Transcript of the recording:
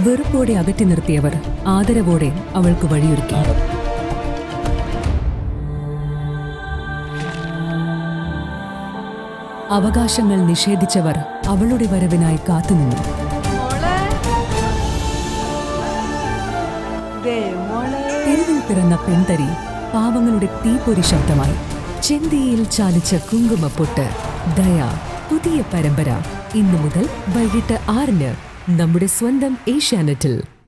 വെറുപ്പോടെ അകറ്റി നിർത്തിയവർ ആദരവോടെ അവൾക്ക് വഴിയൊരുക്കി അവകാശങ്ങൾ നിഷേധിച്ചവർ അവളുടെ വരവിനായി കാത്തുനിന്നു മോളെ ദേ മോളെ തെരുവിൽ പിറന്ന പെൺതരി പാവങ്ങളുടെ തീപ്പൊരി ശബ്ദമായി ചെന്തിയിൽ ചാലിച്ച കുങ്കുമപ്പൊട്ട് ദയ പുതിയ പരമ്പര ഇന്നു മുതൽ വൈകിട്ട് ആറിന് നമ്മുടെ സ്വന്തം ഏഷ്യാനെറ്റിൽ